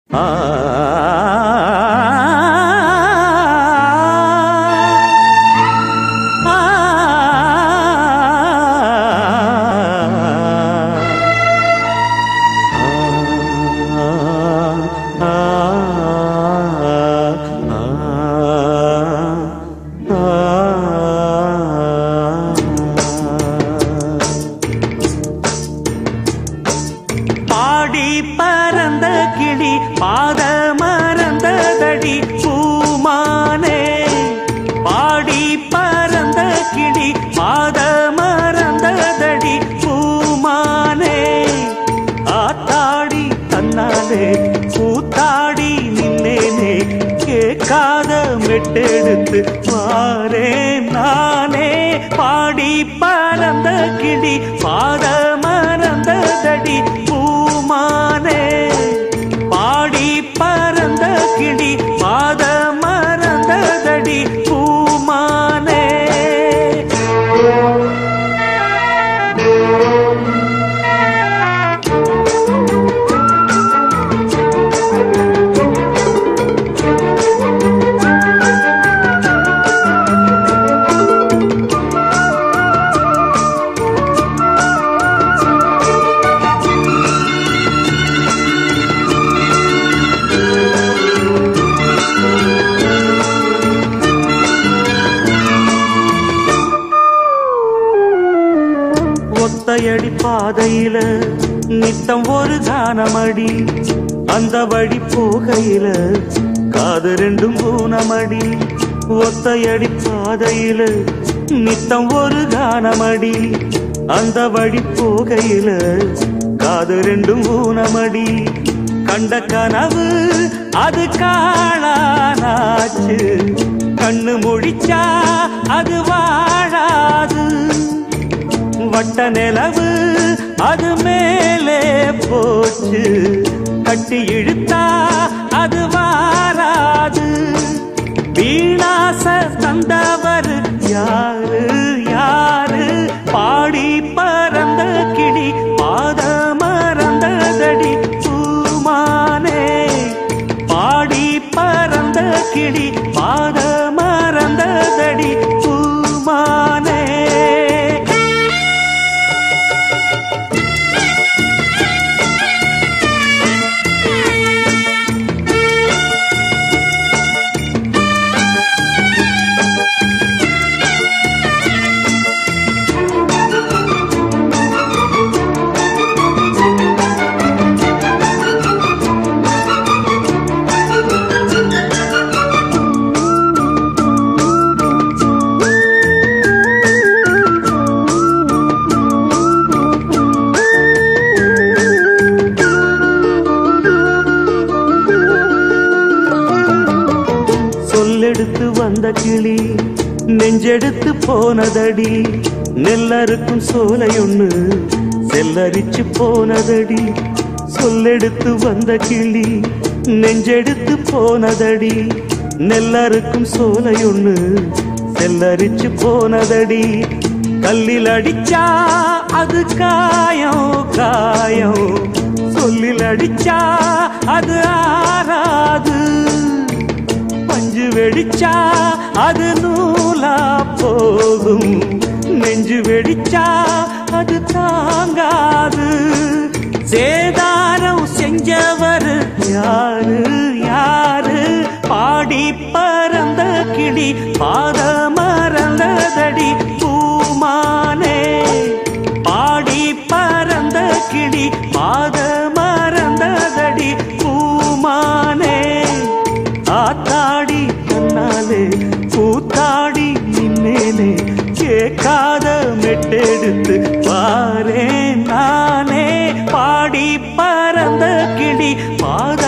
ஆ ஆ பாடி பறந்த கிளி பாத மறந்ததடி பூமானே பாடி பறந்த கிளி பாத மறந்ததடி பூமானே ஆத்தாடி தன்னாலே கூத்தாடி நின்னேனே கேட்காத மெட்டெடுத்து வாரே நானே பாடி பறந்த கிளி பாத மறந்ததடி பூமானே பாடி பறந்த கிளி பாத மறந்ததடி பூமானே ஒத்தையடி பாதையில நித்தம் ஒரு கானமடி அந்த வழி போகையில காது ரெண்டும் பூனமடி ஒத்தையடி பாதையில நித்தம் ஒரு கானமடி அந்த வழி போகையில காது ரெண்டும் ஊனமடி கண்ட கனவு அது காணானாச்சு கண்ணு முழிச்சா அது வாழாது வட்ட நிலவு அது மேலே போச்சு கட்டி இழுத்தா அது வாராது வீணாச தந்தவர் யாரு யாரு பாடி பறந்த கிளி பாத மறந்ததடி பூமானே பாடி பறந்த கிளி பாத மறந்ததடி பூமானே சொல்லெடுத்து வந்த கிளி நெஞ்செடுத்து போனதடி நெல்லறுக்கும் சோலையொன்னு செல்லரிச்சு போனதடி சொல்லெடுத்து வந்த கிளி நெஞ்செடுத்து போனதடி நெல்லறுக்கும் சோலையொன்னு செல்லரிச்சு போனதடி கல்லில் அடிச்சா அது காயம் காயம் சொல்லில் அடிச்சா அது ஆறாது பஞ்சு வெடிச்சா அது நூலா போகும் நெஞ்சு வெடிச்சா அது தாங்காது சேதாரம் செஞ்சவர் யாரு யாரு பாடி பறந்த கிளி பாத மறந்ததடி பூமானே பாடி பறந்த கிளி பாத மறந்ததடி பூமானே ஆத்தாடி கண்ணாலே கூத்தாடி நின்னேனே கேட்காத மெட்டெடுத்து பாரே நானே பாடி பறந்த கிளி பாத